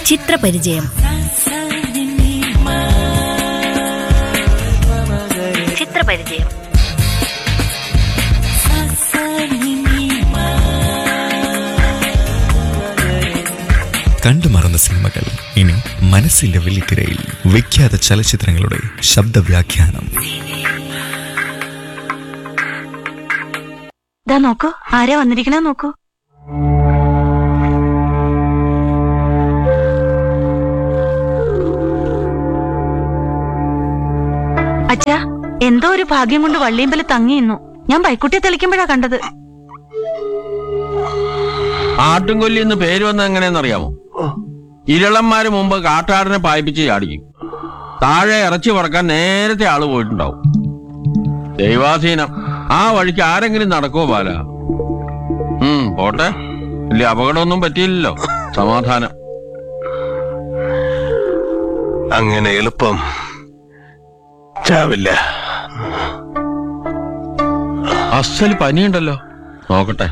ചിത്രപരിചയം ചിത്രപരിചയം കണ്ടു മറന്ന സിനിമകൾ ഇനി മനസ്സിന്റെ വെള്ളിത്തിരയിൽ വിഖ്യാത ചലച്ചിത്രങ്ങളുടെ ശബ്ദവ്യാഖ്യാനം ദാ നോക്കൂ ആരാ വന്നിരിക്കണ നോക്കൂ അച്ഛാ എന്തോ ഒരു ഭാഗ്യം കൊണ്ട് വള്ളിയമ്പല തങ്ങിയിരുന്നു ഞാൻ പൈക്കുട്ടിയെ തെളിക്കുമ്പോഴാ കണ്ടത് ആട്ടുംകൊല്ലി എന്ന് പേര് വന്നത് എങ്ങനെയെന്നറിയാമോ ഇരളന്മാര് മുമ്പ് കാട്ടാടിനെ പായിപ്പിച്ച് ചാടിക്കും താഴെ ഇറച്ചി പറക്കാൻ നേരത്തെ ആള് പോയിട്ടുണ്ടാവും ദൈവാധീനം ആ വഴിക്ക് ആരെങ്കിലും നടക്കുമോ ബാല ഉം പോട്ടെ വലിയ അപകടമൊന്നും പറ്റിയില്ലല്ലോ സമാധാനം അങ്ങനെ എളുപ്പം ചാവില്ല അസൽ പനിയുണ്ടല്ലോ നോക്കട്ടെ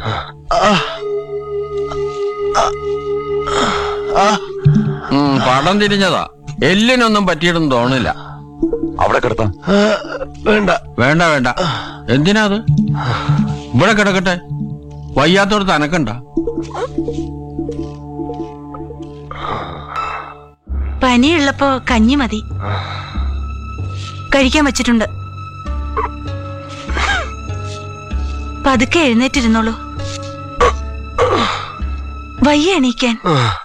ഉം പടം തിരിഞ്ഞതാ എല്ലിനൊന്നും പറ്റിയിട്ടൊന്നും തോന്നില്ല അവിടെ കിടത്താം വേണ്ട വേണ്ട വേണ്ട എന്തിനാ അത് ഇവിടെ കിടക്കട്ടെ വയ്യാത്തോടത്ത് അനക്കണ്ട പനിയുള്ളപ്പോ കഞ്ഞി മതി കഴിക്കാൻ വെച്ചിട്ടുണ്ട് പതുക്കെ എഴുന്നേറ്റിരുന്നോളൂ വയ്യ എണീക്കാൻ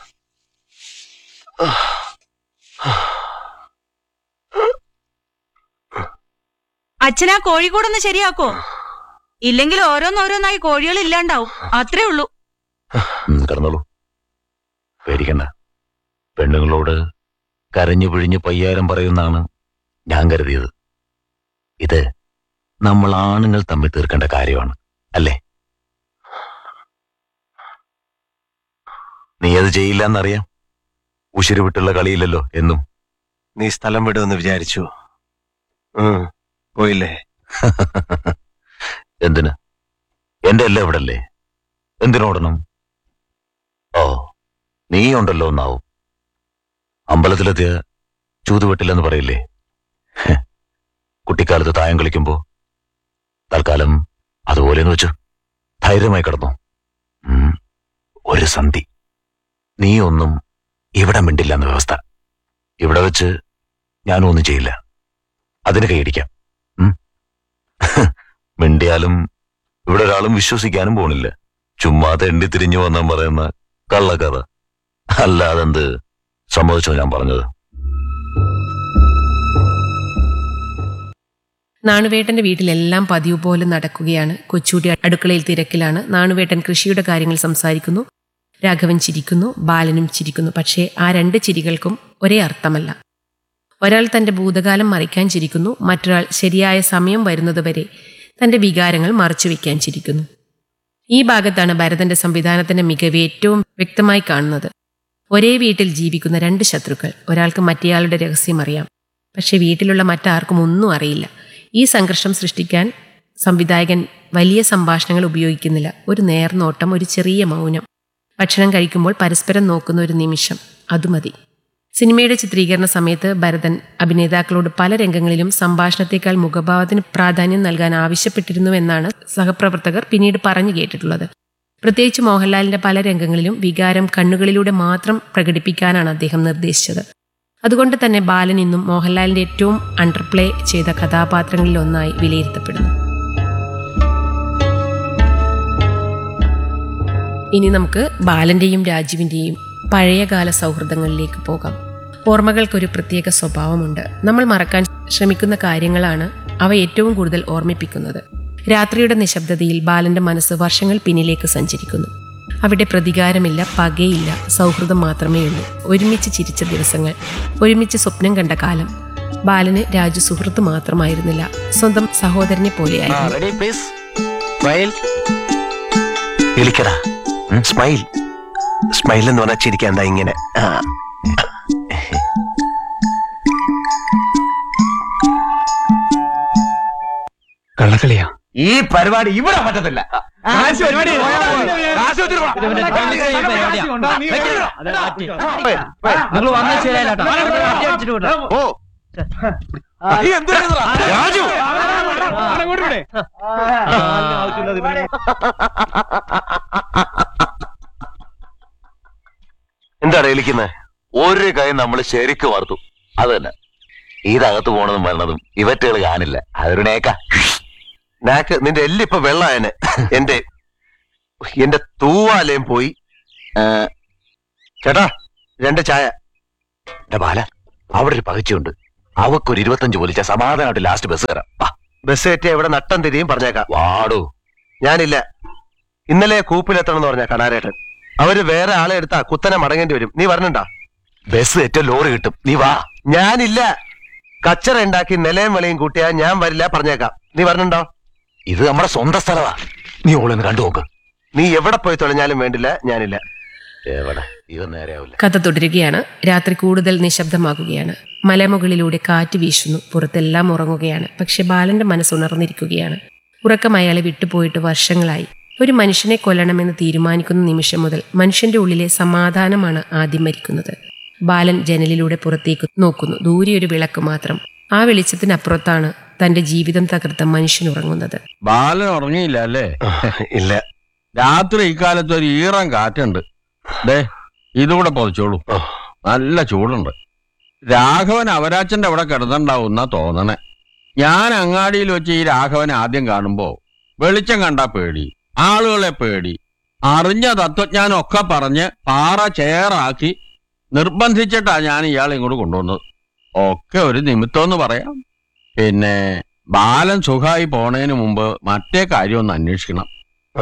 അച്ഛനാ കോഴിക്കോടൊന്ന് ശരിയാക്കോ ഇല്ലെങ്കിൽ ഓരോന്നോരോന്നായി കോഴികൾ ഇല്ലാണ്ടാവും അത്രേ ഉള്ളൂ ഉം, കിടന്നോളൂ പേടിക്കണ്ട പെണ്ണുങ്ങളോട് കരഞ്ഞു പിഴിഞ്ഞ് പയ്യാരം പറയുന്നാണ് ഞാൻ കരുതിയത് ഇത് നമ്മൾ ആണുങ്ങൾ തമ്മിൽ തീർക്കേണ്ട കാര്യമാണ് അല്ലേ നീ അത് ചെയ്യില്ല എന്നറിയാം ഉശിരി വിട്ടുള്ള കളിയില്ലല്ലോ എന്നും നീ സ്ഥലം വിടുമെന്ന് വിചാരിച്ചു ഉം, പോയില്ലേ എന്തിന് എന്റെ എല്ലാം ഇവിടല്ലേ എന്തിനോടണം ഓ നീ ഉണ്ടല്ലോ എന്നാവും അമ്പലത്തിലെത്തിയ ചൂതുവെട്ടില്ലെന്ന് പറയില്ലേ ഹെ, കുട്ടിക്കാലത്ത് തായം കളിക്കുമ്പോ തൽക്കാലം അതുപോലെന്ന് വെച്ചു ധൈര്യമായി കിടന്നു ഉം, ഒരു സന്ധി നീ ഒന്നും ഇവിടെ മിണ്ടില്ല എന്ന വ്യവസ്ഥ ഇവിടെ വെച്ച് ഞാനും ഒന്നും ചെയ്യില്ല അതിന് കൈയടിക്കാം ഉം? മിണ്ടിയാലും ഇവിടെ ഒരാളും വിശ്വസിക്കാനും പോണില്ല ചുമ്മാതെ എണ്ണി തിരിഞ്ഞു വന്നാൻ പറയുന്ന കള്ളക്കഥ അല്ലാതെന്ത് സമ്മതിച്ചോ ഞാൻ പറഞ്ഞത് നാണുവേട്ടന്റെ വീട്ടിലെല്ലാം പതിവ് പോലെ നടക്കുകയാണ് കൊച്ചൂട്ടി അടുക്കളയിൽ തിരക്കിലാണ് നാണുവേട്ടൻ കൃഷിയുടെ കാര്യങ്ങൾ സംസാരിക്കുന്നു രാഘവൻ ചിരിക്കുന്നു ബാലനും ചിരിക്കുന്നു പക്ഷേ ആ രണ്ട് ചിരികൾക്കും ഒരേ അർത്ഥമല്ല ഒരാൾ തന്റെ ഭൂതകാലം മറിക്കാൻ ചിരിക്കുന്നു മറ്റൊരാൾ ശരിയായ സമയം വരുന്നതുവരെ തന്റെ വികാരങ്ങൾ മറച്ചുവെക്കാൻ ചിരിക്കുന്നു ഈ ഭാഗത്താണ് ഭരതന്റെ സംവിധാനത്തിന്റെ മികവ് ഏറ്റവും വ്യക്തമായി കാണുന്നത് ഒരേ വീട്ടിൽ ജീവിക്കുന്ന രണ്ട് ശത്രുക്കൾ ഒരാൾക്ക് മറ്റേയാളുടെ രഹസ്യം അറിയാം പക്ഷെ വീട്ടിലുള്ള മറ്റാർക്കും ഒന്നും അറിയില്ല ഈ സംഘർഷം സൃഷ്ടിക്കാൻ സംവിധായകൻ വലിയ സംഭാഷണങ്ങൾ ഉപയോഗിക്കുന്നില്ല ഒരു നേർനോട്ടം ഒരു ചെറിയ മൗനം ഭക്ഷണം കഴിക്കുമ്പോൾ പരസ്പരം നോക്കുന്ന ഒരു നിമിഷം അതുമതി സിനിമയുടെ ചിത്രീകരണ സമയത്ത് ഭരതൻ അഭിനേതാക്കളോട് പല രംഗങ്ങളിലും സംഭാഷണത്തെക്കാൾ മുഖഭാവത്തിന് പ്രാധാന്യം നൽകാൻ ആവശ്യപ്പെട്ടിരുന്നുവെന്നാണ് സഹപ്രവർത്തകർ പിന്നീട് പറഞ്ഞു കേട്ടിട്ടുള്ളത് പ്രത്യേകിച്ച് മോഹൻലാലിന്റെ പല രംഗങ്ങളിലും വികാരം കണ്ണുകളിലൂടെ മാത്രം പ്രകടിപ്പിക്കാനാണ് അദ്ദേഹം നിർദ്ദേശിച്ചത് അതുകൊണ്ട് തന്നെ ബാലൻ ഇന്നും മോഹൻലാലിന്റെ ഏറ്റവും അണ്ടർപ്ലേ ചെയ്ത കഥാപാത്രങ്ങളിൽ ഒന്നായി വിലയിരുത്തപ്പെടുന്നു ഇനി നമുക്ക് ബാലന്റെയും രാജുവിന്റെയും പഴയകാല സൗഹൃദങ്ങളിലേക്ക് പോകാം ഓർമ്മകൾക്കൊരു പ്രത്യേക സ്വഭാവമുണ്ട് നമ്മൾ മറക്കാൻ ശ്രമിക്കുന്ന കാര്യങ്ങളാണ് അവ ഏറ്റവും കൂടുതൽ ഓർമ്മിപ്പിക്കുന്നത് രാത്രിയുടെ നിശബ്ദതയിൽ ബാലന്റെ മനസ്സ് വർഷങ്ങൾ പിന്നിലേക്ക് സഞ്ചരിക്കുന്നു അവിടെ പ്രതികാരമില്ല പകയില്ല സൗഹൃദം മാത്രമേ ഉള്ളൂ ഒരുമിച്ച് ചിരിച്ച ദിവസങ്ങൾ ഒരുമിച്ച് സ്വപ്നം കണ്ട കാലം ബാലന് രാജു സുഹൃത്ത് മാത്രമായിരുന്നില്ല സ്വന്തം സഹോദരനെ പോലെയായിരുന്നു റെഡി പ്ലീസ് സ്മൈൽ വിളിക്കടാ സ്മൈൽ സ്മൈൽ എന്ന് പറഞ്ഞാൽ ചിരിക്കാൻ എന്താ ഇങ്ങനെ ആ. കള്ളക്കളിയാ ഈ പരിപാടി ഇവിടെ പറ്റത്തില്ല കാശ് പരിപാടി കാശ് ഒത്തിരി നിങ്ങൾ വന്ന ശരിയല്ല ഓ രാജു എന്താ ഇളിക്കുന്നത് ഒരു കൈ നമ്മൾ ശരിക്ക് വാർത്തു അത് തന്നെ ഇതകത്ത് പോണതും വരണതും ഇവറ്റുകൾ കാണില്ല അതൊരു നേക്ക നാക്ക് നിന്റെ എല്ലിപ്പൊ വെള്ളായനെ എന്റെ എന്റെ തൂവാലയും പോയി ഏ, ചേട്ടാ രണ്ട് ചായ എന്റെ ബാല അവിടെ ഒരു പകച്ചുണ്ട് അവക്കൊരു ഇരുപത്തഞ്ച് പോലിച്ച സമാധാനമായിട്ട് ലാസ്റ്റ് ബസ് കയറാം വാ, ബസ് കയറ്റിയ ഇവിടെ നട്ടം തിരിയും പറഞ്ഞേക്കാം വാടോ ഞാനില്ല ഇന്നലെ കൂപ്പിലെത്തണം എന്ന് പറഞ്ഞ കണാരേട്ടൻ അവര് വേറെ ആളെ എടുത്താ കുത്തനെ മടങ്ങേണ്ടി വരും നീ പറഞ്ഞണ്ടാ ബസ് ഏറ്റവും ലോറി കിട്ടും നീ വാ ഞാനില്ല കച്ചറ ഉണ്ടാക്കി നിലയും വിലയും കൂട്ടിയാ ഞാൻ വരില്ല പറഞ്ഞേക്കാം നീ പറഞ്ഞുണ്ടോ ഇത് നമ്മുടെ സ്വന്തം സ്ഥലമാ നീ ഓളൊന്ന് കണ്ടു നോക്ക് നീ എവിടെ പോയി തുഴഞ്ഞാലും വേണ്ടില്ല ഞാനില്ല എവിടെ ഇവ നേരെയാവില്ല കഥ തുടരുകയാണ് രാത്രി കൂടുതൽ നിശബ്ദമാകുകയാണ് മലമുകളിലൂടെ കാറ്റ് വീശുന്നു പുറത്തെല്ലാം ഉറങ്ങുകയാണ് പക്ഷെ ബാലന്റെ മനസ്സ് ഉണർന്നിരിക്കുകയാണ് ഉറക്കം അയാളെ വിട്ടുപോയിട്ട് വർഷങ്ങളായി ഒരു മനുഷ്യനെ കൊല്ലണമെന്ന് തീരുമാനിക്കുന്ന നിമിഷം മുതൽ മനുഷ്യന്റെ ഉള്ളിലെ സമാധാനമാണ് ആദ്യം മരിക്കുന്നത് ബാലൻ ജനലിലൂടെ പുറത്തേക്ക് നോക്കുന്നു ദൂരെ ഒരു വിളക്ക് മാത്രം ആ വെളിച്ചത്തിനപ്പുറത്താണ് തന്റെ ജീവിതം തകർത്ത മനുഷ്യൻ ഉറങ്ങുന്നത് ബാലൻ ഉറങ്ങിയില്ല അല്ലേ ഇല്ല രാത്രി ഇക്കാലത്ത് ഒരു ഈറൻ കാറ്റുണ്ട് ദേ ഇതുകൂടെ പൊതിച്ചോളൂ ഓ. നല്ല ചൂടുണ്ട് രാഘവൻ അവരാച്ചന്റെ അവിടെ കിടന്നുണ്ടാവുന്ന തോന്നണേ ഞാൻ അങ്ങാടിയിൽ വെച്ച് ഈ രാഘവനെ ആദ്യം കാണുമ്പോ വെളിച്ചം കണ്ടാ പേടി ആളുകളെ പേടി അറിഞ്ഞ തത്വജ്ഞാനം ഒക്കെ പറഞ്ഞ് പാറ ചേറാക്കി നിർബന്ധിച്ചിട്ടാ ഞാൻ ഇയാളെ ഇങ്ങോട്ട് കൊണ്ടുവന്നത് ഒക്കെ ഒരു നിമിത്തം എന്ന് പറയാം പിന്നെ ബാലൻ സുഖമായി പോണതിന് മുമ്പ് മറ്റേ കാര്യം ഒന്ന് അന്വേഷിക്കണം ആ,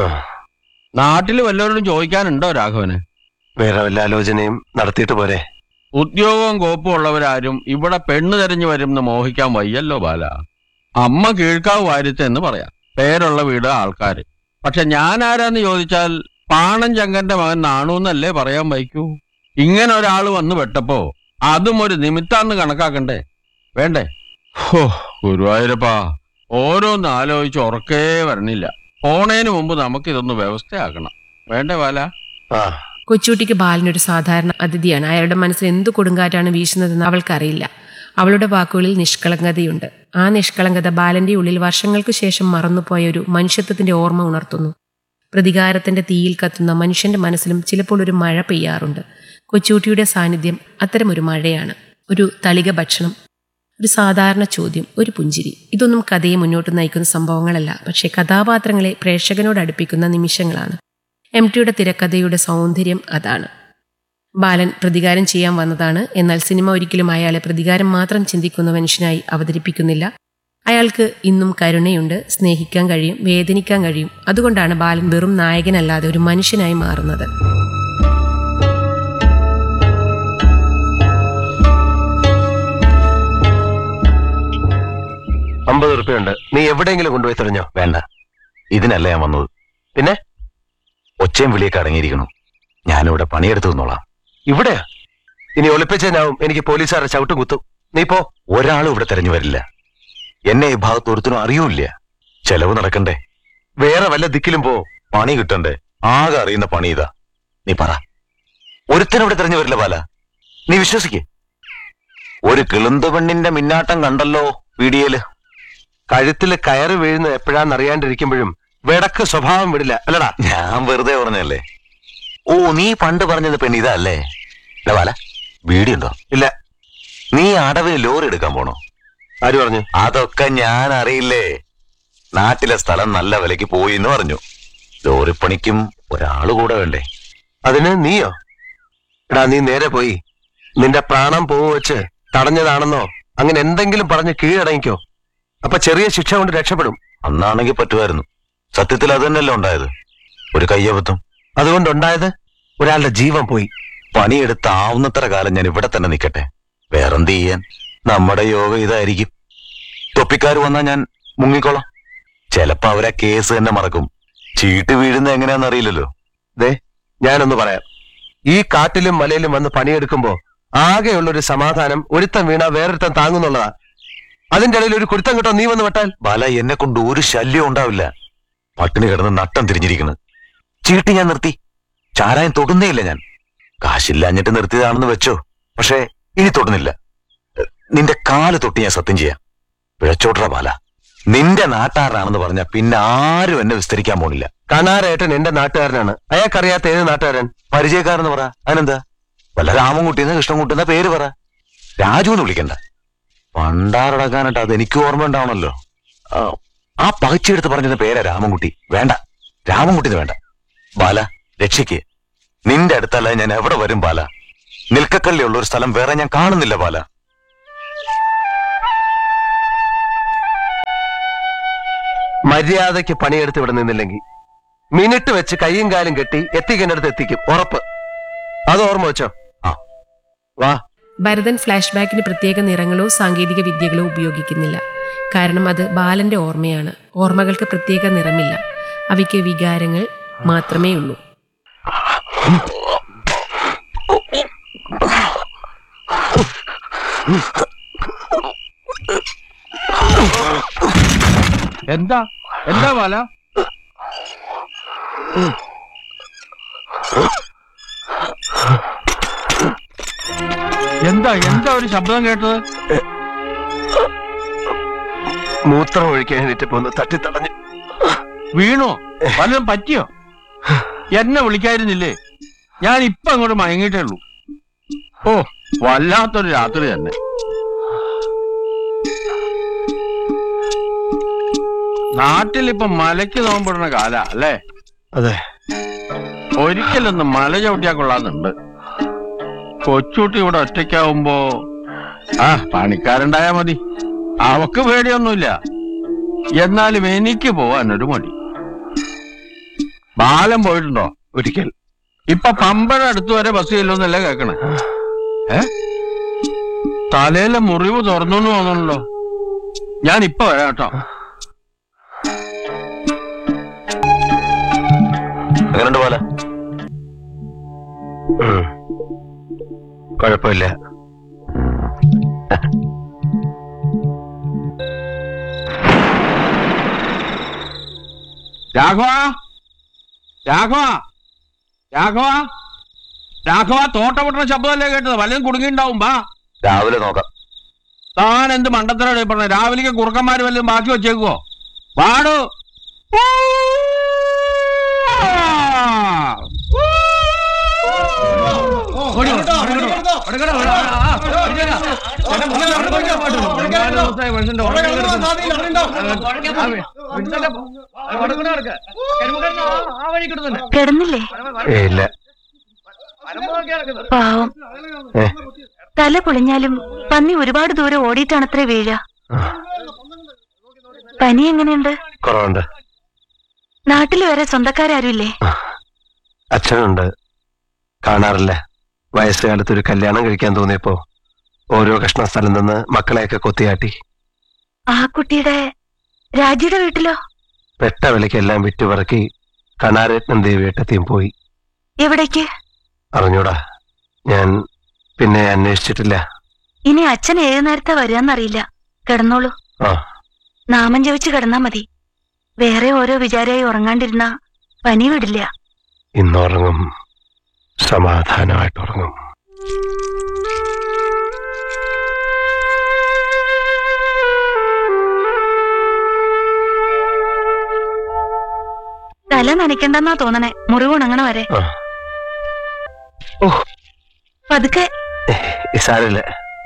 നാട്ടിൽ വല്ലവരോടും ചോദിക്കാനുണ്ടോ രാഘവന് വേറെ വല്ല ആലോചനയും നടത്തിയിട്ട് പോരെ ഉദ്യോഗവും കോപ്പും ഉള്ളവരാരും ഇവിടെ പെണ്ണ് തെരഞ്ഞു വരുമെന്ന് മോഹിക്കാൻ വയ്യല്ലോ ബാല അമ്മ കീഴ്ക്കാവ് വാര്യത്തെ എന്ന് പറയാം പേരുള്ള വീട് ആൾക്കാര് പക്ഷെ ഞാൻ ആരാന്ന് ചോദിച്ചാൽ പാണൻ ചങ്കന്റെ മകൻ നാണൂന്നല്ലേ പറയാൻ വയ്ക്കൂ ഇങ്ങനെ ഒരാൾ വന്ന് പെട്ടപ്പോ അതും ഒരു നിമിത്താന്ന് കണക്കാക്കണ്ടേ വേണ്ടേ ഹോ ഗുരുവായൂരപ്പാ ഓരോന്ന് ആലോചിച്ച് ഉറക്കേ വരണില്ല പോണേന് മുമ്പ് നമുക്കിതൊന്ന് വ്യവസ്ഥയാക്കണം വേണ്ടേ ബാല ആ കൊച്ചുകുട്ടിക്ക് ബാലനൊരു സാധാരണ അതിഥിയാണ് അയാളുടെ മനസ്സിൽ എന്ത് കൊടുങ്കാറ്റാണ് വീശുന്നതെന്ന് അവൾക്കറിയില്ല അവളുടെ വാക്കുകളിൽ നിഷ്കളങ്കതയുണ്ട് ആ നിഷ്കളങ്കത ബാലന്റെ ഉള്ളിൽ വർഷങ്ങൾക്കു ശേഷം മറന്നുപോയ ഒരു മനുഷ്യത്വത്തിന്റെ ഓർമ്മ ഉണർത്തുന്നു പ്രതികാരത്തിന്റെ തീയിൽ കത്തുന്ന മനുഷ്യന്റെ മനസ്സിലും ചിലപ്പോൾ ഒരു മഴ പെയ്യാറുണ്ട് കൊച്ചുകുട്ടിയുടെ സാന്നിധ്യം അത്തരമൊരു മഴയാണ് ഒരു തളിക ഭക്ഷണം ഒരു സാധാരണ ചോദ്യം ഒരു പുഞ്ചിരി ഇതൊന്നും കഥയെ മുന്നോട്ട് നയിക്കുന്ന സംഭവങ്ങളല്ല പക്ഷേ കഥാപാത്രങ്ങളെ പ്രേക്ഷകനോട് അടുപ്പിക്കുന്ന നിമിഷങ്ങളാണ് എം ടിയുടെ തിരക്കഥയുടെ സൗന്ദര്യം അതാണ് ബാലൻ പ്രതികാരം ചെയ്യാൻ വന്നതാണ് എന്നാൽ സിനിമ ഒരിക്കലും അയാളെ പ്രതികാരം മാത്രം ചിന്തിക്കുന്ന മനുഷ്യനായി അവതരിപ്പിക്കുന്നില്ല അയാൾക്ക് ഇന്നും കരുണയുണ്ട് സ്നേഹിക്കാൻ കഴിയും വേദനിക്കാൻ കഴിയും അതുകൊണ്ടാണ് ബാലൻ വെറും നായകനല്ലാതെ ഒരു മനുഷ്യനായി മാറുന്നത് അമ്പത് ഉറുപ്പ്യുണ്ട് നീ എവിടെയെങ്കിലും കൊണ്ടുപോയി തുഴഞ്ഞോ വേണ്ട ഇതിനല്ല ഞാൻ വന്നത് പിന്നെ ഒച്ചയും വിളിയൊക്കെ അടങ്ങിയിരിക്കണു ഞാനിവിടെ പണിയെടുത്തു നിന്നോളാം ഇവിടെയാ ഇനി ഒളിപ്പിച്ചതിനാവും എനിക്ക് പോലീസുകാരുടെ ചവിട്ടും കുത്തും നീ പോ ഒരാളും ഇവിടെ തെരഞ്ഞു വരില്ല എന്നെ ഈ ഭാഗത്ത് ഒരുത്തിനും അറിയൂല്ല ചെലവ് നടക്കണ്ടേ വേറെ വല്ല ദിക്കിലും പോ പണി കിട്ടണ്ടേ ആകെ അറിയുന്ന പണി ഇതാ നീ പറ ഒരുത്തനും ഇവിടെ തെരഞ്ഞു വരില്ല ബാല നീ വിശ്വസിക്കേ ഒരു കിളുന്ത് പെണ്ണിന്റെ മിന്നാട്ടം കണ്ടല്ലോ വീഡിയോയില് കഴുത്തിൽ കയറ് വീഴുന്നത് എപ്പോഴാന്ന് അറിയാണ്ടിരിക്കുമ്പോഴും വെടക്ക് സ്വഭാവം വിടില്ല അല്ലടാ ഞാൻ വെറുതെ പറഞ്ഞല്ലേ ഓ നീ പണ്ട് പറഞ്ഞത് പെണ്ണ് ഇതല്ലേ ഇല്ല ബാല വീടിയുണ്ടോ ഇല്ല നീ അടവിന് ലോറി എടുക്കാൻ പോണോ ആര് പറഞ്ഞു അതൊക്കെ ഞാൻ അറിയില്ലേ നാട്ടിലെ സ്ഥലം നല്ല വിലയ്ക്ക് പോയി എന്ന് പറഞ്ഞു ലോറിപ്പണിക്കും ഒരാള് കൂടെ വേണ്ടേ അതിന് നീയോ എടാ നീ നേരെ പോയി നിന്റെ പ്രാണം പോവ് വെച്ച് തടഞ്ഞതാണെന്നോ അങ്ങനെ എന്തെങ്കിലും പറഞ്ഞ് കീഴടങ്ങിക്കോ അപ്പൊ ചെറിയ ശിക്ഷ കൊണ്ട് രക്ഷപ്പെടും അന്നാണെങ്കിൽ പറ്റുമായിരുന്നു സത്യത്തിൽ അത് തന്നെയല്ലേ ഉണ്ടായത് ഒരു കയ്യബദ്ധം അതുകൊണ്ടുണ്ടായത് ഒരാളുടെ ജീവൻ പോയി പണിയെടുത്താവുന്നത്ര കാലം ഞാൻ ഇവിടെ തന്നെ നിൽക്കട്ടെ വേറെന്ത് ചെയ്യാൻ നമ്മുടെ യോഗ ഇതായിരിക്കും തൊപ്പിക്കാർ വന്നാൽ ഞാൻ മുങ്ങിക്കോളാം ചിലപ്പോ അവരെ കേസ് തന്നെ മറക്കും ചീട്ട് വീഴുന്ന എങ്ങനെയാന്ന് അറിയില്ലല്ലോ ദേ ഞാനൊന്ന് പറയാം ഈ കാട്ടിലും മലയിലും വന്ന് പണിയെടുക്കുമ്പോ ആകെയുള്ള ഒരു സമാധാനം ഒരുത്തൻ വീണ വേറൊരുത്തൻ താങ്ങുന്നുള്ളതാ അതിന്റെ ഇടയിൽ ഒരു കുരുത്തം കിട്ടോ നീ വന്ന് വിട്ടാൽ ബല എന്നെ കൊണ്ട് ഒരു ശല്യം ഉണ്ടാവില്ല പട്ടിണി കിടന്ന് നട്ടം തിരിഞ്ഞിരിക്കണ് ചീട്ട് ഞാൻ നിർത്തി ചാരായം തൊടുന്നേയില്ല ഞാൻ കാശില്ലാഞ്ഞിട്ട് നിർത്തിയതാണെന്ന് വെച്ചോ പക്ഷേ ഇനി തൊടുന്നില്ല നിന്റെ കാല് തൊട്ട് ഞാൻ സത്യം ചെയ്യാം പിഴച്ചോട്ടറ ബാല നിന്റെ നാട്ടാരനാണെന്ന് പറഞ്ഞ പിന്നെ ആരും എന്നെ വിസ്തരിക്കാൻ പോണില്ല കണാരേട്ടൻ എന്റെ നാട്ടുകാരനാണ് അയാൾക്കറിയാത്ത ഏത് നാട്ടുകാരൻ പരിചയക്കാരെന്ന് പറ അതിനെന്താ വല്ല രാമൻകുട്ടിന്ന് കൃഷ്ണൻകുട്ടിന്ന പേര് പറ രാജു എന്ന് വിളിക്കണ്ട പണ്ടാറടക്കാനായിട്ട് അത് എനിക്ക് ഓർമ്മ ഉണ്ടാവണല്ലോ ആ, ആ പകച്ചെടുത്ത് പറഞ്ഞിരുന്ന പേരാ രാമൻകുട്ടി വേണ്ട രാമൻകുട്ടിന്ന് വേണ്ട ബാല രക്ഷിക്ക് നിന്റെ അടുത്തല്ല ഞാൻ എവിടെ വരും ബാല നിൽക്കക്കല്ലിയുള്ള ഒരു സ്ഥലം വേറെ ഞാൻ കാണുന്നില്ല ബാല മര്യാദയ്ക്ക് പണിയെടുത്ത് ഇവിടെ നിന്നില്ലെങ്കിൽ മിനിറ്റ് വെച്ച് കൈയും കാലും കെട്ടി എത്തിക്കേണ്ടടുത്ത് എത്തിക്കും ഉറപ്പ് അത് ഓർമ്മ വെച്ചോ ആ. വാ ഭരതൻ ഫ്ലാഷ് ബാക്കിന് പ്രത്യേക നിറങ്ങളോ സാങ്കേതിക വിദ്യകളോ ഉപയോഗിക്കുന്നില്ല കാരണം അത് ബാലന്റെ ഓർമ്മയാണ് ഓർമ്മകൾക്ക് പ്രത്യേക നിറമില്ല അവയ്ക്ക് വികാരങ്ങൾ മാത്രമേ ഉള്ളൂ എന്താ എന്താ ബാല എന്താ എന്താ ഒരു ശബ്ദം കേട്ടത് മൂത്രം ഒഴിക്കാൻ എണീറ്റപ്പോ ഒന്ന് തട്ടിത്തടഞ്ഞു വീണോ വല്ലതും പറ്റിയോ എന്നെ വിളിക്കായിരുന്നില്ലേ ഞാൻ ഇപ്പൊ അങ്ങോട്ട് മയങ്ങിയിട്ടേ ഉള്ളൂ ഓ വല്ലാത്തൊരു രാത്രി തന്നെ നാട്ടിൽ ഇപ്പൊ മലയ്ക്ക് നോമ്പിടുന്ന കാല അല്ലേ അതെ ഒരിക്കലൊന്ന് മല ചവിട്ടിയാ കൊള്ളാന്നുണ്ട് കൊച്ചുട്ടി ഇവിടെ ഒറ്റയ്ക്കാവുമ്പോ ആ പണിക്കാരുണ്ടായാ മതി അവക്ക് പേടിയൊന്നുമില്ല എന്നാലും എനിക്ക് പോവാൻ ഒരു മടി ബാലം പോയിട്ടുണ്ടോ ഒരിക്കൽ ഇപ്പൊ പമ്പഴ അടുത്ത് വരെ ബസ് ചെല്ലുന്നല്ലേ കേക്കണേ ഏ തലയിലെ മുറിവ് തുറന്നു എന്ന് തോന്നണല്ലോ ഞാൻ ഇപ്പൊ വരാം കേട്ടോ എങ്ങനെയുണ്ട് ബാല ഉം. കുഴപ്പമില്ല രാഘവ രാഘവ രാഘവ രാഘവ തോട്ട പൊട്ടണ ശബ്ദമല്ലേ കേട്ടത് വല്ലതും കുടുങ്ങിണ്ടാവും ബാ രാവിലെ നോക്കാം താൻ എന്ത് മണ്ടത്തരോടെ പറഞ്ഞ രാവിലേക്ക് കുറുക്കന്മാര് വല്ലതും ബാക്കി വെച്ചേക്കുവോ പാടു കിടന്നില്ലേ ഏ, ഇല്ല പാവം ഏ, തല പൊളിഞ്ഞാലും പന്നി ഒരുപാട് ദൂരം ഓടിയിട്ടാണത്രേ വീഴ പനി എങ്ങനെയുണ്ട് കുറവുണ്ട് നാട്ടിൽ വരെ സ്വന്തക്കാരും അച്ഛനുണ്ട് കാണാറില്ല വയസ്സുകാലത്ത് ഒരു കല്യാണം കഴിക്കാൻ തോന്നിയപ്പോ ഓരോ കഷ്ണ സ്ഥലം നിന്ന് മക്കളെയൊക്കെ കൊത്തിയാട്ടി ആ കുട്ടിയുടെ രാജിയുടെ വീട്ടിലോ പെട്ട വിലയ്ക്കെല്ലാം വിറ്റുപറക്കി കണാരത്നം ദേവിയേട്ടത്തെയും പോയി എവിടേക്ക് അറിഞ്ഞൂടാ ഞാൻ പിന്നെ അന്വേഷിച്ചിട്ടില്ല ഇനി അച്ഛൻ ഏത് നേരത്തെ വരികയെന്നറിയില്ല കിടന്നോളൂ ആ നാമം ജപിച്ച് കിടന്നാ മതി വേറെ ഓരോ വിചാരമായി ഉറങ്ങാണ്ടിരുന്ന പനി വിടില്ല ഇന്നുറങ്ങും സമാധാനമായിട്ട് ഉറങ്ങും തല നനയ്ക്കണ്ടെന്നാ തോന്നണേ മുറിവ് ഉണങ്ങണ വരെ ആ. ഓ പതുക്കെ സാരില്ല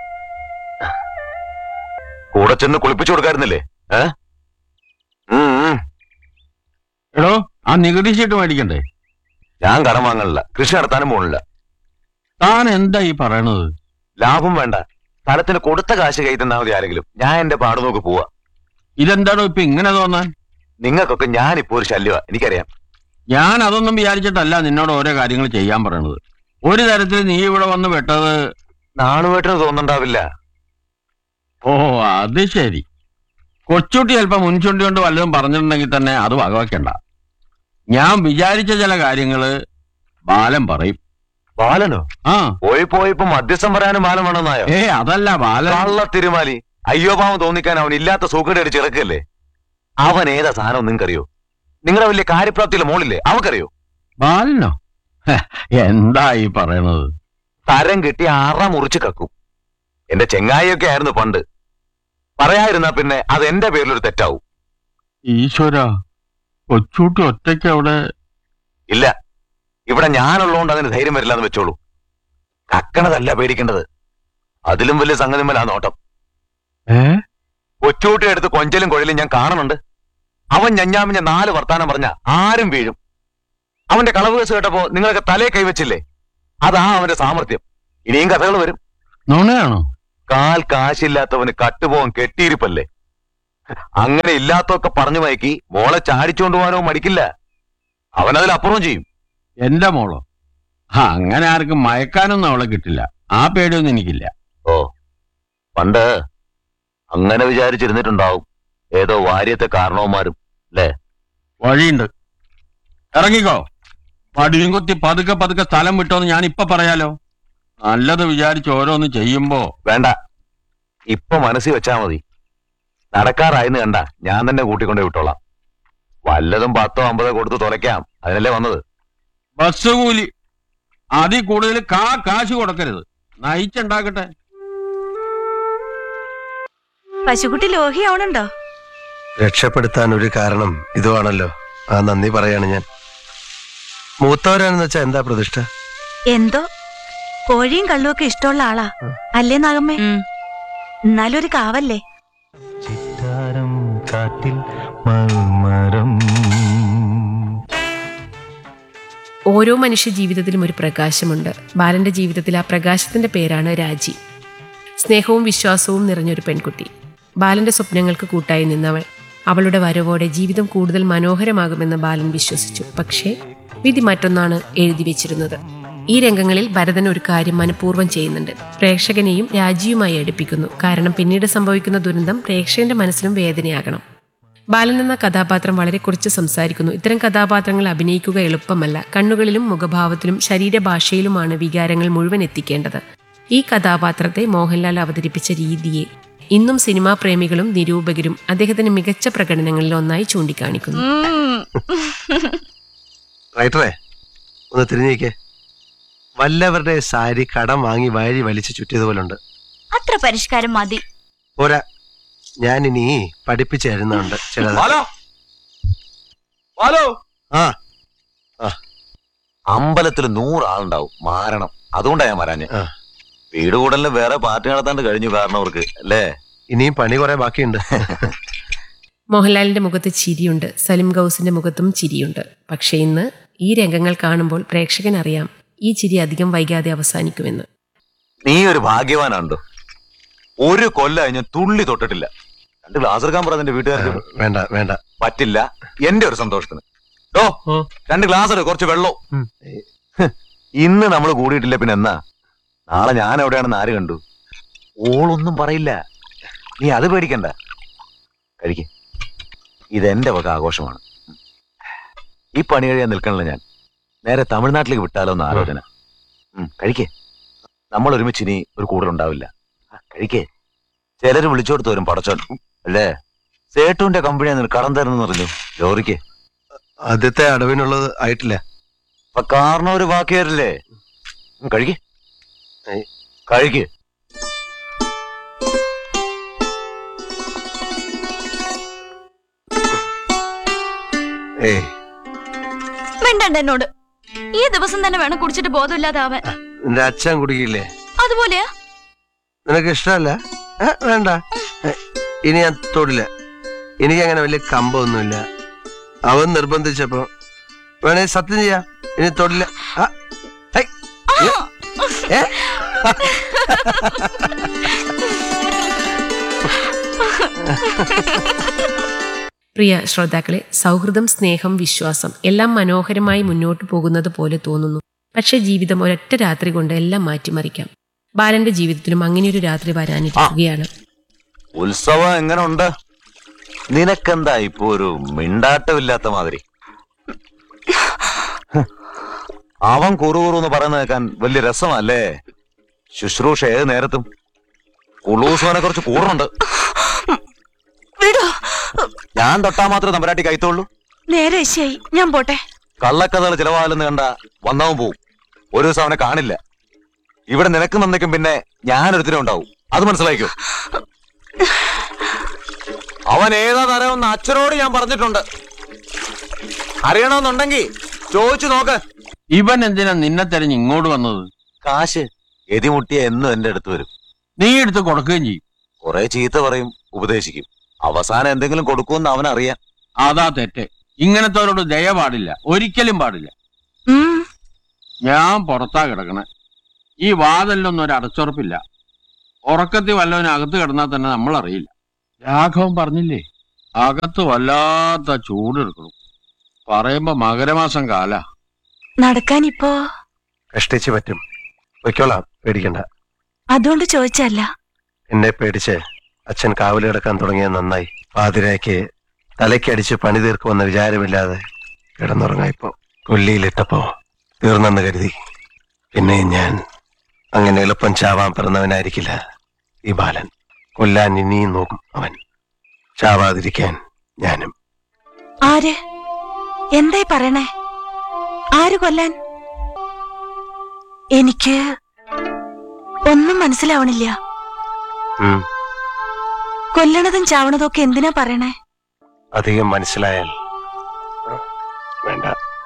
കൂടെ ചെന്ന് കുളിപ്പിച്ചു കൊടുക്കായിരുന്നില്ലേ ഏ ഉം, ഉം. എടോ ആ നികുതി ചീട്ട് മേടിക്കണ്ടേ ഞാൻ കടം വാങ്ങണില്ല കൃഷി നടത്താനും പോണില്ല താൻ എന്താ ഈ പറയണത് ലാഭം വേണ്ട സ്ഥലത്തിന് കൊടുത്ത കാശ് കൈ തന്നാ മതി ആരെങ്കിലും ഞാൻ എന്റെ പാട് നോക്കി പോവാ ഇതെന്താടോ ഇപ്പൊ ഇങ്ങനെ തോന്നാൻ നിങ്ങൾക്കൊക്കെ ഞാനിപ്പോ ഒരു ശല്യമാ എനിക്കറിയാം ഞാൻ അതൊന്നും വിചാരിച്ചിട്ടല്ല നിന്നോട് ഓരോ കാര്യങ്ങൾ ചെയ്യാൻ പറയണത് ഒരു തരത്തിൽ നീ ഇവിടെ വന്ന് വെട്ടത് നാണുവേട്ടന് തോന്നുന്നുണ്ടാവില്ല ഓ അത് ശരി കൊച്ചുട്ടി ചിലപ്പോ മുൻചുണ്ടി കൊണ്ട് വല്ലതും പറഞ്ഞിട്ടുണ്ടെങ്കിൽ തന്നെ അത് വകവെക്കണ്ട ഞാൻ വിചാരിച്ച ചില കാര്യങ്ങള് ബാലൻ പറയും ബാലനോ ആ പോയി പോയിപ്പോ മധ്യസ്ഥം പറയാനും ബാലൻ വേണമെന്നായോ ഏ അതല്ല ബാലൻ കള്ള തിരുമാലി അയ്യോഭാവം തോന്നിക്കാൻ അവൻ ഇല്ലാത്ത സൂക്കട് അടിച്ച് ഇറക്കല്ലേ അവൻ ഏതാ സാധനം നിങ്ങൾക്കറിയോ നിങ്ങളുടെ വലിയ കാര്യപ്രാപ്തിയിലെ മോളില്ലേ അവക്കറിയോ ബാലനോ ഹെ, എന്താ ഈ പറയണത് തരം കിട്ടി അറ മുറിച്ച് കക്കും എന്റെ ചെങ്ങായിയൊക്കെ ആയിരുന്നു പണ്ട് പറയാതിരുന്നാ പിന്നെ അത് എന്റെ പേരിലൊരു തെറ്റാവും ഈശ്വര കൊച്ചൂട്ടി ഒറ്റയ്ക്ക് അവിടെ ഇല്ല ഇവിടെ ഞാനുള്ളതുകൊണ്ട് അതിന് ധൈര്യം വരില്ല എന്ന് വെച്ചോളൂ കക്കണതല്ല പേടിക്കേണ്ടത് അതിലും വലിയ സംഗതി മേലാ നോട്ടം ഏ കൊച്ചൂട്ടി എടുത്ത് കൊഞ്ചലും കുഴലും ഞാൻ കാണുന്നുണ്ട് അവൻ ഞഞ്ഞാമിഞ്ഞ നാല് വർത്താനം പറഞ്ഞ ആരും വീഴും അവന്റെ കളവ് കേസ് കേട്ടപ്പോ നിങ്ങളൊക്കെ തലേ കൈവച്ചില്ലേ അതാ അവന്റെ സാമർത്ഥ്യം ഇനിയും കഥകൾ വരും നുണയാണോ കാൽ കാശില്ലാത്തവന് കട്ടുപോകാൻ കെട്ടിയിരിപ്പല്ലേ അങ്ങനെ ഇല്ലാത്തൊക്കെ പറഞ്ഞു മയക്കി മോളെ ചാടിച്ചുകൊണ്ട് പോകാനോ മടിക്കില്ല അവൻ അതിലപ്പുറം ചെയ്യും എന്റെ മോളോ ആ, അങ്ങനെ ആർക്കും മയക്കാനൊന്നും അവളെ കിട്ടില്ല ആ പേടിയൊന്നും എനിക്കില്ല ഓ പണ്ട് അങ്ങനെ വിചാരിച്ചിരുന്നിട്ടുണ്ടാവും ഏതോ വാര്യത്തെ കാരണവന്മാരും വഴിയുണ്ട് ഇറങ്ങിക്കോ പടിയും കൊത്തി പതുക്കെ പതുക്കെ സ്ഥലം വിട്ടോന്ന് ഞാൻ ഇപ്പൊ പറയാലോ നല്ലത് വിചാരിച്ച് ഓരോന്ന് ചെയ്യുമ്പോ വേണ്ട ഇപ്പൊ മനസ്സിൽ വെച്ചാ മതി നടക്കാറായെന്ന് കണ്ട ഞാൻ തന്നെ കൂട്ടിക്കൊണ്ടേ വിട്ടോളാം വല്ലതും പത്തോ അമ്പതോ കൊടുത്ത് തുലയ്ക്കാം അതിനല്ലേ വന്നത് ബസ് കൂലി അതിൽ കൂടുതൽ കാ കാശ് കൊടുക്കരുത് നയിച്ചുണ്ടാക്കട്ടെ പശുക്കുട്ടി ലോഹിയാവണുണ്ടോ രക്ഷപ്പെടുത്താൻ ഒരു കാരണം ഇതുവാണല്ലോ ആ നന്ദി പറയാണ് ഞാൻ മൂത്തവരാണെന്ന് വെച്ചാ എന്താ പ്രതിഷ്ഠ എന്തോ കോഴിയും കള്ളുമൊക്കെ ഇഷ്ടമുള്ള ആളാ അല്ലേ നാഗമ്മേ എന്നാലും ഒരു കാവല്ലേ ചിറ്റാരം കാറ്റിൽ മൽമരം ഓരോ മനുഷ്യ ജീവിതത്തിലും ഒരു പ്രകാശമുണ്ട് ബാലന്റെ ജീവിതത്തിൽ ആ പ്രകാശത്തിന്റെ പേരാണ് രാജി സ്നേഹവും വിശ്വാസവും നിറഞ്ഞൊരു പെൺകുട്ടി ബാലന്റെ സ്വപ്നങ്ങൾക്ക് കൂട്ടായി നിന്നവൾ അവളുടെ വരവോടെ ജീവിതം കൂടുതൽ മനോഹരമാകുമെന്ന് ബാലൻ വിശ്വസിച്ചു പക്ഷേ വിധി മറ്റൊന്നാണ് എഴുതി വെച്ചിരുന്നത് ഈ രംഗങ്ങളിൽ ഭരതൻ ഒരു കാര്യം മനഃപൂർവ്വം ചെയ്യുന്നുണ്ട് പ്രേക്ഷകനെയും രാജിയുമായി അടുപ്പിക്കുന്നു കാരണം പിന്നീട് സംഭവിക്കുന്ന ദുരന്തം പ്രേക്ഷകന്റെ മനസ്സിലും വേദനയാകണം ബാലൻ എന്ന കഥാപാത്രം വളരെ കുറച്ച് സംസാരിക്കുന്നു ഇത്തരം കഥാപാത്രങ്ങൾ അഭിനയിക്കുക എളുപ്പമല്ല കണ്ണുകളിലും മുഖഭാവത്തിലും ശരീരഭാഷയിലുമാണ് വികാരങ്ങൾ മുഴുവൻ എത്തിക്കേണ്ടത് ഈ കഥാപാത്രത്തെ മോഹൻലാൽ അവതരിപ്പിച്ച രീതിയെ ഇന്നും സിനിമാ പ്രേമികളും നിരൂപകരും അദ്ദേഹത്തിന്റെ മികച്ച പ്രകടനങ്ങളിൽ ഒന്നായി ചൂണ്ടിക്കാണിക്കുന്നു റൈറ്ററേ ഒന്ന് തിരിഞ്ഞേക്കേ വല്ലവരുടെ സാരി കടം വാങ്ങി വഴി വലിച്ചു ചുറ്റിയതുപോലുണ്ട് അത്ര പരിഷ്കാരം മതി പോരാ ഞാൻ ഇനി പഠിപ്പിച്ചു തരുന്നുണ്ട് ചിലത് ഹലോ ഹലോ ആ അമ്പലത്തിൽ നൂറാളുണ്ടാവും മാരണം അതുകൊണ്ടാ ഞാൻ വരാഞ്ഞ് ആ. വീട് കൂടലിന് വേറെ പാർട്ടി നടത്താണ്ട് കഴിഞ്ഞു കാരണവർക്ക് അല്ലേ ഇനിയും പണി കുറെ ബാക്കിയുണ്ട് മോഹൻലാലിന്റെ മുഖത്ത് ചിരിയുണ്ട് സലിം ഗൗസിന്റെ മുഖത്തും ചിരിയുണ്ട് പക്ഷേ ഇന്ന് ഈ രംഗങ്ങൾ കാണുമ്പോൾ പ്രേക്ഷകൻ അറിയാം ഈ ചിരി അധികം വൈകാതെ അവസാനിക്കുമെന്ന് നീ ഒരു ഭാഗ്യവാനാണ്ടോ ഒരു കൊല്ലം ഞാൻ തുള്ളി തൊട്ടിട്ടില്ല രണ്ട് ഗ്ലാസ് എടുക്കാൻ പറഞ്ഞ എന്റെ വീട്ടുകാർക്ക് വേണ്ട വേണ്ട പറ്റില്ല എന്റെ ഒരു സന്തോഷത്തിന് ഓ രണ്ട് ഗ്ലാസ് എടു കുറച്ച് വെള്ളവും ഉം. ഹ്, ഇന്ന് നമ്മൾ കൂടിയിട്ടില്ല പിന്നെ എന്നാ നാളെ ഞാൻ എവിടെയാണെന്ന് ആര് കണ്ടു ഓളൊന്നും പറയില്ല നീ അത് പേടിക്കണ്ട കഴിക്ക് ഇതെന്റെ വക ആഘോഷമാണ് ഈ പണി കഴിയാൻ നിൽക്കണല്ലോ ഞാൻ നേരെ തമിഴ്നാട്ടിലേക്ക് വിട്ടാലോ എന്ന് ആലോചന ഉം, കഴിക്കേ നമ്മൾ ഒരുമിച്ച് ഇനി ഒരു കൂടുതലുണ്ടാവില്ല ആ, കഴിക്കേ ചിലര് വിളിച്ചോടുത്ത് വരും പടച്ചോൻ ഉം, അല്ലേ സേട്ടുവിന്റെ കമ്പനിയാണ് നിനക്ക് കടം തരുന്നെന്ന് പറഞ്ഞു ലോറിക്ക് ആദ്യത്തെ അടവിനുള്ളത് ആയിട്ടില്ല അപ്പൊ കാരണം ഒരു ബാക്കി തരില്ലേ ഉം, കഴിക്ക് ഏയ്. കഴിക്ക് ഏയ് വേണ്ടണ്ട എന്നോട് ഈ ദിവസം തന്നെ വേണം കുടിച്ചിട്ട് ബോധമില്ലാതാവാൻ നിന്റെ അച്ഛൻ കുടിക്കില്ലേ അതുപോലെയാ നിനക്ക് ഇഷ്ടമല്ല ഏ, വേണ്ട ഏ, ഇനി ഞാൻ തൊടില്ല എനിക്ക് അങ്ങനെ വലിയ കമ്പമൊന്നുമില്ല അവൻ നിർബന്ധിച്ചപ്പോ വേണേ സത്യം ചെയ്യാം ഇനി തൊടില്ല ആ, ഹൈ, ഏ, ഏ, പ്രിയ ശ്രോതാക്കളെ സൗഹൃദം സ്നേഹം വിശ്വാസം എല്ലാം മനോഹരമായി മുന്നോട്ടു പോകുന്നത് പോലെ തോന്നുന്നു പക്ഷെ ജീവിതം ഒരൊറ്റ രാത്രി കൊണ്ട് എല്ലാം മാറ്റിമറിക്കാം ബാലന്റെ ജീവിതത്തിലും അങ്ങനെയൊരു രാത്രി വരാനിരിക്കുകയാണ് ഉത്സവം എങ്ങനെ ഉണ്ട് നിനക്കെന്താ ഇപ്പൊ ഒരു മിണ്ടാട്ടമില്ലാത്ത മാതിരി ഹ്. അവൻ കുറുകുറു എന്ന് പറയുന്നത് കേൾക്കാൻ വലിയ രസമല്ലേ ശുശ്രൂഷ ഏത് നേരത്തും കുളൂസവനെ കുറിച്ച് കൂടുന്നുണ്ട് വിടോ ഞാൻ തൊട്ടാ മാത്രമേ തമ്പരാട്ടി കൈത്തോളൂ നേരെ ശരി ഞാൻ പോട്ടെ കള്ളക്കഥകൾ ചിലവാലെന്ന് കണ്ട വന്നവൻ പോവും ഒരു ദിവസം അവനെ കാണില്ല ഇവിടെ നിനക്ക് നന്നേക്കും പിന്നെ ഞാനൊരുത്തിനും ഉണ്ടാവും അത് മനസ്സിലാക്കോ അവൻ ഏതാ തരമെന്ന് അച്ഛനോട് ഞാൻ പറഞ്ഞിട്ടുണ്ട് അറിയണമെന്നുണ്ടെങ്കിൽ ചോദിച്ചു നോക്ക് ഇവൻ എന്തിനാ നിന്നെ തെരഞ്ഞ് ഇങ്ങോട്ട് വന്നത് കാശ് എതിമുട്ടിയ എന്നും എന്റെ അടുത്ത് വരും നീ എടുത്ത് കൊടുക്കുകയും ചെയ്യും കുറെ ചീത്ത പറയും ഉപദേശിക്കും അവസാനം എന്തെങ്കിലും കൊടുക്കുമെന്ന് അവനറിയാം അതാ തെറ്റ് ഇങ്ങനത്തോരോട് ദയ പാടില്ല ഒരിക്കലും പാടില്ല ഉം, ഞാൻ പുറത്താ കിടക്കണേ ഈ വാതിലൊന്നും ഒരു അടച്ചുറപ്പില്ല ഉറക്കത്തിൽ വല്ലവനും അകത്ത് കിടന്നാൽ തന്നെ നമ്മൾ അറിയില്ല രാഘവൻ പറഞ്ഞില്ലേ അകത്ത് വല്ലാത്ത ചൂടെടുക്കണം പറയുമ്പോ മകരമാസം കാല നടക്കാനിപ്പോ കഷ്ടിച്ച് പറ്റും വയ്ക്കോളാം പേടിക്കണ്ട അതുകൊണ്ട് ചോദിച്ചല്ല എന്നെ പേടിച്ച് അച്ഛൻ കാവല് കിടക്കാൻ തുടങ്ങിയത് നന്നായി പാതിരായ്ക്ക് തലയ്ക്കടിച്ച് പണി തീർക്കുമെന്ന വിചാരമില്ലാതെ കിടന്നുറങ്ങായിപ്പോ കൊല്ലിയിലിട്ടപ്പോ തീർന്നെന്ന് കരുതി പിന്നെയും ഞാൻ അങ്ങനെ എളുപ്പം ചാവാൻ പിറന്നവനായിരിക്കില്ല ഈ ബാലൻ കൊല്ലാൻ ഇനിയും നോക്കും അവൻ ചാവാതിരിക്കാൻ ഞാനും ആര് എന്തായി പറയണേ ആര് കൊല്ലാൻ എനിക്ക് ഒന്നും മനസ്സിലാവണില്ല ഉം, കൊല്ലണതും ചാവണതും ഒക്കെ എന്തിനാ പറയണേ അധികം മനസ്സിലായാൽ ആ, വേണ്ട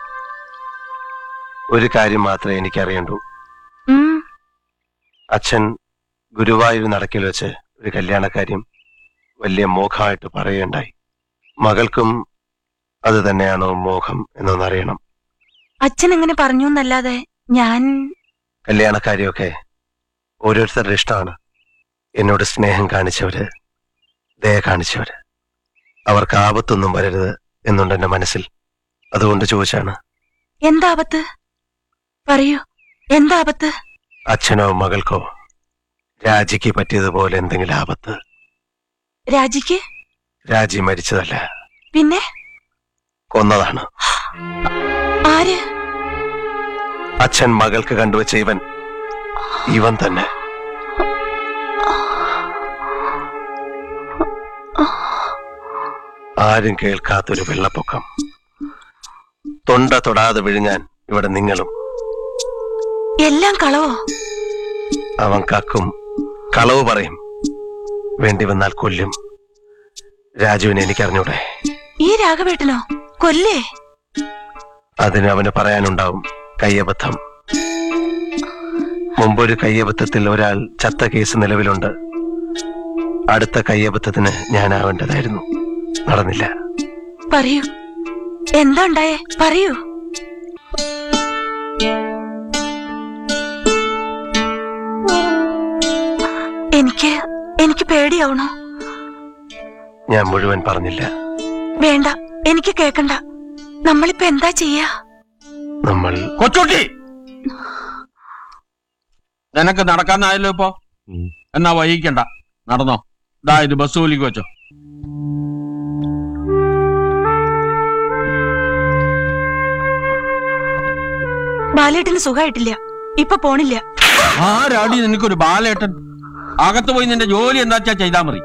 ഒരു കാര്യം മാത്രമേ എനിക്കറിയണ്ടൂ ഉം, അച്ഛൻ ഗുരുവായൂർ നടക്കിൽ വെച്ച് ഒരു കല്യാണക്കാര്യം വലിയ മോഹമായിട്ട് പറയുകയുണ്ടായി മകൾക്കും അത് തന്നെയാണോ മോഹം എന്നൊന്നറിയണം അച്ഛൻ എങ്ങനെ പറഞ്ഞു എന്നല്ലാതെ ഞാൻ കല്യാണക്കാരിയൊക്കെ ഓരോരുത്തരുടെ ഇഷ്ടമാണ് എന്നോട് സ്നേഹം കാണിച്ചവര് ദയ കാണിച്ചവര് അവർക്ക് ആപത്തൊന്നും വരരുത് എന്നുണ്ട് എന്റെ മനസ്സിൽ അതുകൊണ്ട് ചോദിച്ചാണ് എന്താ ആപത്ത് പറയൂ എന്താ ആപത്ത് അച്ഛനോ മകൾക്കോ രാജിക്ക് പറ്റിയതുപോലെ എന്തെങ്കിലും ആപത്ത് രാജിക്ക് രാജി മരിച്ചതല്ല പിന്നെ കൊന്നതാണ് ആര് അച്ഛൻ മകൾക്ക് കണ്ടുവച്ച ഇവൻ ഇവൻ തന്നെ ആരും കേൾക്കാത്തൊരു വെള്ളപ്പൊക്കം തൊണ്ട തൊടാതെ വിഴുങ്ങാൻ ഇവിടെ നിങ്ങളും എല്ലാം കളവോ അവൻ കക്കും കളവ് പറയും വേണ്ടി വന്നാൽ കൊല്ലും രാജുവിനെ എനിക്കറിഞ്ഞൂടെ ഈ രാഘവേട്ടനോ കൊല്ലേ അതിന് അവന് പറയാനുണ്ടാവും കയ്യബദ്ധം മുമ്പൊരു കയ്യബദ്ധത്തിൽ ഒരാൾ ചത്ത കേസ് നിലവിലുണ്ട് അടുത്ത കയ്യബദ്ധത്തിന് ഞാനാവേണ്ടതായിരുന്നു നടന്നില്ല പറയൂ എന്താ ഉണ്ടായേ പറയൂ എനിക്ക് എനിക്ക് പേടിയാവണോ ഞാൻ മുഴുവൻ പറഞ്ഞില്ല വേണ്ട എനിക്ക് കേക്കണ്ട നമ്മളിപ്പോ എന്താ ചെയ്യാ നമ്മൾ കൊച്ചുട്ടി നിനക്ക് നടക്കാനായല്ലോ ഇപ്പൊ എന്നാ വൈകിക്കണ്ട നടന്നോ ദാ ഇത് ബസ് കൂലിക്ക് വെച്ചോ ബാലേട്ടന് സുഖമായിട്ടില്ല ഇപ്പൊ പോണില്ല ആരാടി നിനക്കൊരു ബാലേട്ടൻ അകത്ത് പോയി നിന്റെ ജോലി എന്താ വെച്ചാ ചെയ്താ മതി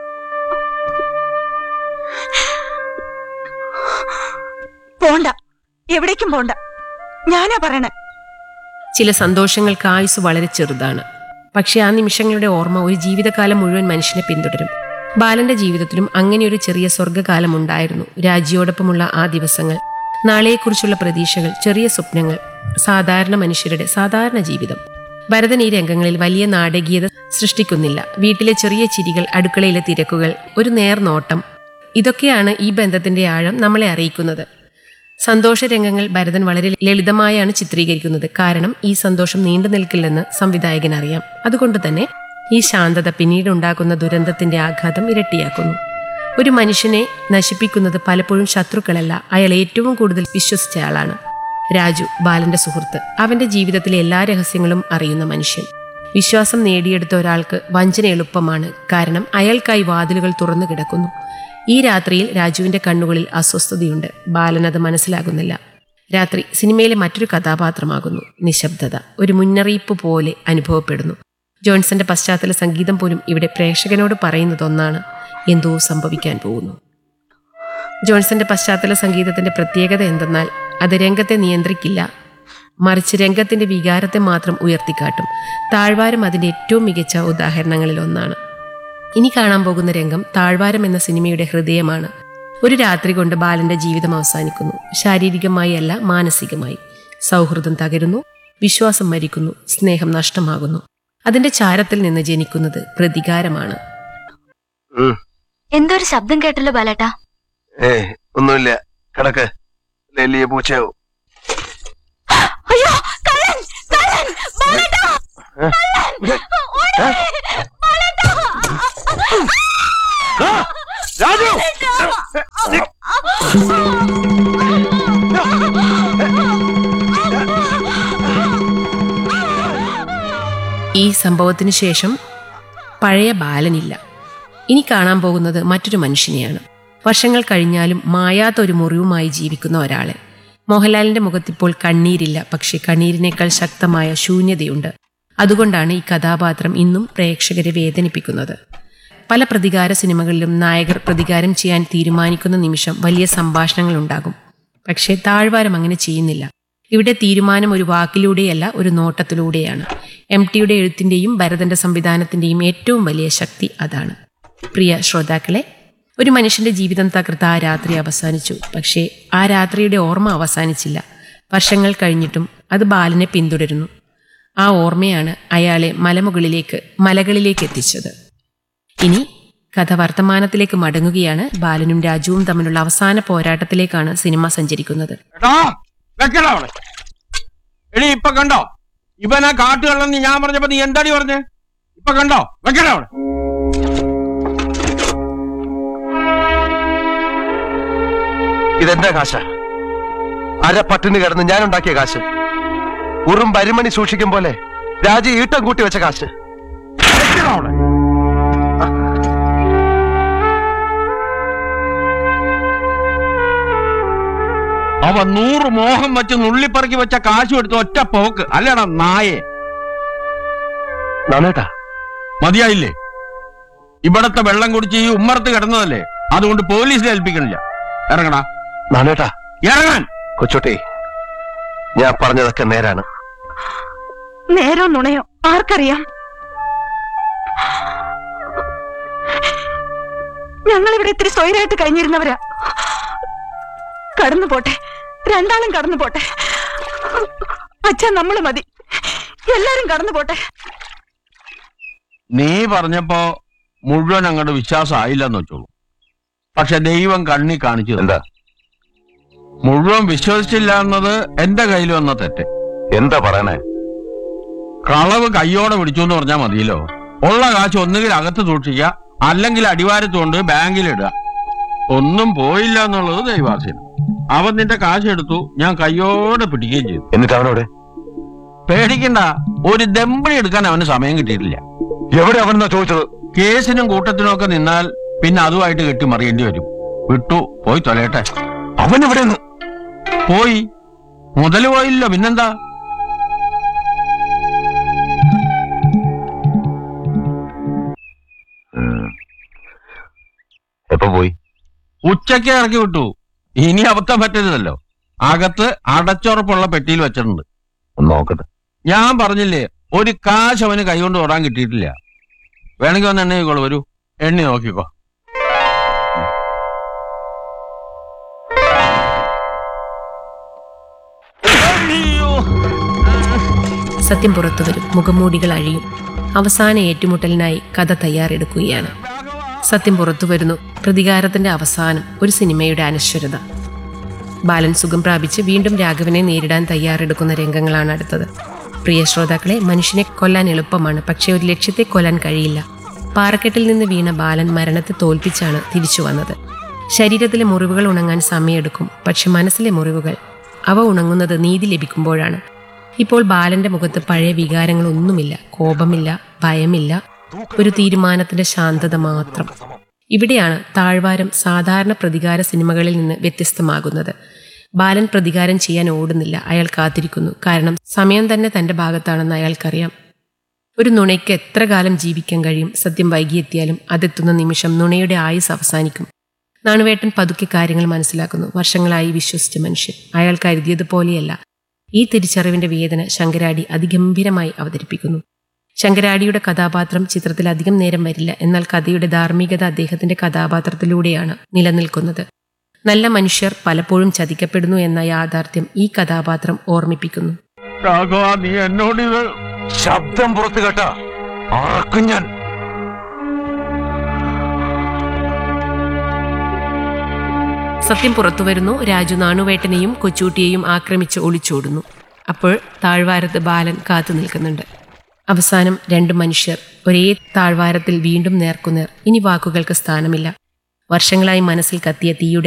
പോണ്ട എവിടേക്കും പോണ്ട ഞാനാ പറയണേ ചില സന്തോഷങ്ങൾക്ക് ആയുസ് വളരെ ചെറുതാണ് പക്ഷെ ആ നിമിഷങ്ങളുടെ ഓർമ്മ ഒരു ജീവിതകാലം മുഴുവൻ മനുഷ്യനെ പിന്തുടരും ബാലന്റെ ജീവിതത്തിലും അങ്ങനെയൊരു ചെറിയ സ്വർഗ്ഗകാലം ഉണ്ടായിരുന്നു രാജിയോടൊപ്പമുള്ള ആ ദിവസങ്ങൾ നാളെയെക്കുറിച്ചുള്ള പ്രതീക്ഷകൾ ചെറിയ സ്വപ്നങ്ങൾ സാധാരണ മനുഷ്യരുടെ സാധാരണ ജീവിതം ഭരതൻ ഈ രംഗങ്ങളിൽ വലിയ നാടകീയത സൃഷ്ടിക്കുന്നില്ല വീട്ടിലെ ചെറിയ ചിരികൾ അടുക്കളയിലെ തിരക്കുകൾ ഒരു നേർനോട്ടം ഇതൊക്കെയാണ് ഈ ബന്ധത്തിന്റെ ആഴം നമ്മളെ അറിയിക്കുന്നത് സന്തോഷരംഗങ്ങൾ ഭരതൻ വളരെ ലളിതമായാണ് ചിത്രീകരിക്കുന്നത് കാരണം ഈ സന്തോഷം നീണ്ടു നിൽക്കില്ലെന്ന് സംവിധായകൻ അറിയാം അതുകൊണ്ട് തന്നെ ഈ ശാന്തത പിന്നീട് ഉണ്ടാക്കുന്ന ദുരന്തത്തിന്റെ ആഘാതം ഇരട്ടിയാക്കുന്നു ഒരു മനുഷ്യനെ നശിപ്പിക്കുന്നത് പലപ്പോഴും ശത്രുക്കളല്ല അയാൾ ഏറ്റവും കൂടുതൽ വിശ്വസിച്ച ആളാണ് രാജു ബാലന്റെ സുഹൃത്ത് അവന്റെ ജീവിതത്തിലെ എല്ലാ രഹസ്യങ്ങളും അറിയുന്ന മനുഷ്യൻ വിശ്വാസം നേടിയെടുത്ത ഒരാൾക്ക് വഞ്ചന എളുപ്പമാണ് കാരണം അയാൾക്കായി വാതിലുകൾ തുറന്നു കിടക്കുന്നു ഈ രാത്രിയിൽ രാജുവിന്റെ കണ്ണുകളിൽ അസ്വസ്ഥതയുണ്ട് ബാലൻ അത് മനസ്സിലാകുന്നില്ല രാത്രി സിനിമയിലെ മറ്റൊരു കഥാപാത്രമാകുന്നു നിശബ്ദത ഒരു മുന്നറിയിപ്പ് പോലെ അനുഭവപ്പെടുന്നു ജോൺസന്റെ പശ്ചാത്തല സംഗീതം പോലും ഇവിടെ പ്രേക്ഷകനോട് പറയുന്നതൊന്നാണ് എന്തോ സംഭവിക്കാൻ പോകുന്നു ജോൺസന്റെ പശ്ചാത്തല സംഗീതത്തിന്റെ പ്രത്യേകത എന്തെന്നാൽ അത് രംഗത്തെ നിയന്ത്രിക്കില്ല മറിച്ച് രംഗത്തിന്റെ വികാരത്തെ മാത്രം ഉയർത്തിക്കാട്ടും താഴ്വാരം അതിന്റെ ഏറ്റവും മികച്ച ഉദാഹരണങ്ങളിൽ ഒന്നാണ് ഇനി കാണാൻ പോകുന്ന രംഗം താഴ്വാരം എന്ന സിനിമയുടെ ഹൃദയമാണ് ഒരു രാത്രി കൊണ്ട് ബാലന്റെ ജീവിതം അവസാനിക്കുന്നു ശാരീരികമായി അല്ല മാനസികമായി സൗഹൃദം തകരുന്നു വിശ്വാസം മരിക്കുന്നു സ്നേഹം നഷ്ടമാകുന്നു അതിന്റെ ചാരത്തിൽ നിന്ന് ജനിക്കുന്നത് പ്രതികാരമാണ് ഉം. എന്തോ ഒരു ശബ്ദം കേട്ടല്ലോ ബാലേട്ടാ ഏയ് ഒന്നുമില്ല കിടക്ക് ലെല്ലിയ പൂച്ചയാവും അയ്യോ കള്ളൻ കള്ളൻ ബാലേട്ടാ ഏ? രാജു ഈ സംഭവത്തിന് ശേഷം പഴയ ബാലനില്ല ഇനി കാണാൻ പോകുന്നത് മറ്റൊരു മനുഷ്യനെയാണ് വർഷങ്ങൾ കഴിഞ്ഞാലും മായാത്ത ഒരു മുറിവുമായി ജീവിക്കുന്ന ഒരാളെ മോഹൻലാലിന്റെ മുഖത്തിപ്പോൾ കണ്ണീരില്ല പക്ഷെ കണ്ണീരിനേക്കാൾ ശക്തമായ ശൂന്യതയുണ്ട് അതുകൊണ്ടാണ് ഈ കഥാപാത്രം ഇന്നും പ്രേക്ഷകരെ വേദനിപ്പിക്കുന്നത് പല പ്രതികാര സിനിമകളിലും നായകർ പ്രതികാരം ചെയ്യാൻ തീരുമാനിക്കുന്ന നിമിഷം വലിയ സംഭാഷണങ്ങൾ ഉണ്ടാകും പക്ഷേ താഴ്വാരം അങ്ങനെ ചെയ്യുന്നില്ല ഇവിടെ തീരുമാനം ഒരു വാക്കിലൂടെയല്ല ഒരു നോട്ടത്തിലൂടെയാണ് എം ടിയുടെ എഴുത്തിന്റെയും ഭരതന്റെ സംവിധാനത്തിന്റെയും ഏറ്റവും വലിയ ശക്തി അതാണ് പ്രിയ ശ്രോതാക്കളെ ഒരു മനുഷ്യന്റെ ജീവിതം തകർത്ത ആ രാത്രി അവസാനിച്ചു പക്ഷേ ആ രാത്രിയുടെ ഓർമ്മ അവസാനിച്ചില്ല വർഷങ്ങൾ കഴിഞ്ഞിട്ടും അത് ബാലനെ പിന്തുടരുന്നു ആ ഓർമ്മയാണ് അയാളെ മലമുകളിലേക്ക് മലകളിലേക്ക് എത്തിച്ചത് ഇനി കഥ വർത്തമാനത്തിലേക്ക് മടങ്ങുകയാണ് ബാലനും രാജുവും തമ്മിലുള്ള അവസാന പോരാട്ടത്തിലേക്കാണ് സിനിമ സഞ്ചരിക്കുന്നത് എടാ വെക്കടാ അവിടെ എടി ഇപ്പൊ കണ്ടോ ഇവനാ കാട്ടുകള്ളെന്ന് ഞാൻ പറഞ്ഞപ്പോ നീ എന്താടി പറഞ്ഞേ ഇപ്പൊ കണ്ടോ വെക്കടാ അവിടെ ഇതെന്റെ കാശ അര പട്ടിന് കിടന്ന് ഞാൻ ഉണ്ടാക്കിയ കാശ് ഉറും പരിമണി സൂക്ഷിക്കും പോലെ രാജി ഈട്ടം കൂട്ടി വെച്ച കാശ് വെക്കടാ അവിടെ അവ നൂറ് മോഹം വെച്ച് നുള്ളിപ്പറക്കി വെച്ച കാശും എടുത്ത് ഒറ്റ പോക്ക് അല്ലടാ നായെ നാണേട്ടാ മതിയായില്ലേ ഇവിടത്തെ വെള്ളം കുടിച്ച് ഈ ഉമ്മറത്ത് കിടന്നതല്ലേ അതുകൊണ്ട് പോലീസിനെ ഏൽപ്പിക്കണില്ല ഇറങ്ങടാ നാണേട്ടാ ഇറങ്ങാൻ കൊച്ചുട്ടി ഞാൻ പറഞ്ഞതൊക്കെ നേരാണ് നേരോ നുണയോ ആർക്കറിയാം ഞങ്ങൾ ഇവിടെ ഇത്തിരി സ്വൈരായിട്ട് കഴിഞ്ഞിരുന്നവരാ കടന്നു പോട്ടെ രണ്ടാളും കടന്നു പോട്ടെ അച്ഛാ നമ്മള് മതി എല്ലാരും കടന്നു പോട്ടെ നീ പറഞ്ഞപ്പോ മുഴുവൻ അങ്ങോട്ട് വിശ്വാസമായില്ലെന്ന് വെച്ചോളൂ പക്ഷെ ദൈവം കണ്ണി കാണിച്ചു തന്നു. എന്താ മുഴുവൻ വിശ്വസിച്ചില്ല എന്നത് എന്റെ കയ്യിൽ വന്ന തെറ്റ് എന്താ പറയണേ കളവ് കയ്യോടെ പിടിച്ചു എന്ന് പറഞ്ഞാൽ മതിയല്ലോ ഉള്ള കാശ് ഒന്നുകിൽ അകത്ത് സൂക്ഷിക്കുക അല്ലെങ്കിൽ അടിവാരത്ത് കൊണ്ട് ബാങ്കിലിടുക ഒന്നും പോയില്ല എന്നുള്ളത് ദൈവാസീനം അവൻ നിന്റെ കാശ് എടുത്തു ഞാൻ കയ്യോടെ പിടിക്കുകയും ചെയ്തു എന്നിട്ട് അവനോടെ പേടിക്കണ്ട ഒരു ദമ്പണി എടുക്കാൻ അവന് സമയം കിട്ടിയിട്ടില്ല എവിടെ അവനെന്നാ ചോദിച്ചത് കേസിനും കൂട്ടത്തിനും ഒക്കെ നിന്നാൽ പിന്നെ അതുമായിട്ട് കെട്ടി മറിയേണ്ടി വരും വിട്ടു പോയി തൊലയട്ടെ അവൻ എവിടെ പോയി മുതല് പോയില്ലോ പിന്നെന്താ എപ്പോ പോയി ഉച്ചയ്ക്ക് ഇറക്കി വിട്ടു ഇനി അബദ്ധം പറ്റരുതല്ലോ അകത്ത് അടച്ചുറപ്പുള്ള പെട്ടിയിൽ വെച്ചിട്ടുണ്ട് ഒന്ന് നോക്കട്ടെ ഞാൻ പറഞ്ഞില്ലേ ഒരു കാശ് അവന് കൈകൊണ്ട് തൊടാൻ കിട്ടിയിട്ടില്ല വേണമെങ്കിൽ ഒന്ന് എണ്ണ നോക്കിക്കോളൂ വരൂ എണ്ണി നോക്കിക്കോ സത്യം പുറത്തു വരും മുഖംമൂടികൾ അഴിയും അവസാന ഏറ്റുമുട്ടലിനായി കഥ തയ്യാറെടുക്കുകയാണ് സത്യം പുറത്തു വരുന്നു പ്രതികാരത്തിന്റെ അവസാനം ഒരു സിനിമയുടെ അനശ്വരത ബാലൻ സുഖം പ്രാപിച്ച് വീണ്ടും രാഘവനെ നേരിടാൻ തയ്യാറെടുക്കുന്ന രംഗങ്ങളാണ് അടുത്തത് പ്രിയ ശ്രോതാക്കളെ മനുഷ്യനെ കൊല്ലാൻ എളുപ്പമാണ് പക്ഷേ ഒരു ലക്ഷ്യത്തെ കൊല്ലാൻ കഴിയില്ല പാറക്കെട്ടിൽ നിന്ന് വീണ ബാലൻ മരണത്തെ തോൽപ്പിച്ചാണ് തിരിച്ചു വന്നത് ശരീരത്തിലെ മുറിവുകൾ ഉണങ്ങാൻ സമയമെടുക്കും പക്ഷെ മനസ്സിലെ മുറിവുകൾ അവ ഉണങ്ങുന്നത് നീതി ലഭിക്കുമ്പോഴാണ് ഇപ്പോൾ ബാലന്റെ മുഖത്ത് പഴയ വികാരങ്ങളൊന്നുമില്ല കോപമില്ല ഭയമില്ല ഒരു തീരുമാനത്തിന്റെ ശാന്തത മാത്രം ഇവിടെയാണ് താഴ്വാരം സാധാരണ പ്രതികാര സിനിമകളിൽ നിന്ന് വ്യത്യസ്തമാകുന്നത് ബാലൻ പ്രതികാരം ചെയ്യാൻ ഓടുന്നില്ല അയാൾ കാത്തിരിക്കുന്നു കാരണം സമയം തന്നെ തന്റെ ഭാഗത്താണെന്ന് അയാൾക്കറിയാം ഒരു നുണയ്ക്ക് എത്ര കാലം ജീവിക്കാൻ കഴിയും സത്യം വൈകിയെത്തിയാലും അതെത്തുന്ന നിമിഷം നുണയുടെ ആയുസ് അവസാനിക്കും നാണുവേട്ടൻ പതുക്കെ കാര്യങ്ങൾ മനസ്സിലാക്കുന്നു വർഷങ്ങളായി വിശ്വസിച്ച മനുഷ്യൻ അയാൾ കരുതിയതുപോലെയല്ല ഈ തിരിച്ചറിവിന്റെ വേദന ശങ്കരാടി അതിഗംഭീരമായി അവതരിപ്പിക്കുന്നു ശങ്കരാടിയുടെ കഥാപാത്രം ചിത്രത്തിൽ അധികം നേരം വരില്ല എന്നാൽ കഥയുടെ ധാർമ്മികത അദ്ദേഹത്തിന്റെ കഥാപാത്രത്തിലൂടെയാണ് നിലനിൽക്കുന്നത് നല്ല മനുഷ്യർ പലപ്പോഴും ചതിക്കപ്പെടുന്നു എന്ന യാഥാർത്ഥ്യം ഈ കഥാപാത്രം ഓർമ്മിപ്പിക്കുന്നു രാഘവ നീ എന്നോടിത് ശബ്ദം പുറത്തു കേട്ടാ അറക്കും ഞാൻ സത്യം പുറത്തുവരുന്നു രാജു നാണുവേട്ടനെയും കൊച്ചൂട്ടിയെയും ആക്രമിച്ച് ഒളിച്ചോടുന്നു അപ്പോൾ താഴ്വാരത്ത് ബാലൻ കാത്തു നിൽക്കുന്നുണ്ട് അവസാനം രണ്ട് മനുഷ്യർ ഒരേ താഴ്വാരത്തിൽ വീണ്ടും നേർക്കുനേർ ഇനി വാക്കുകൾക്ക് സ്ഥാനമില്ല വർഷങ്ങളായി മനസ്സിൽ കത്തിയ തീയുടെ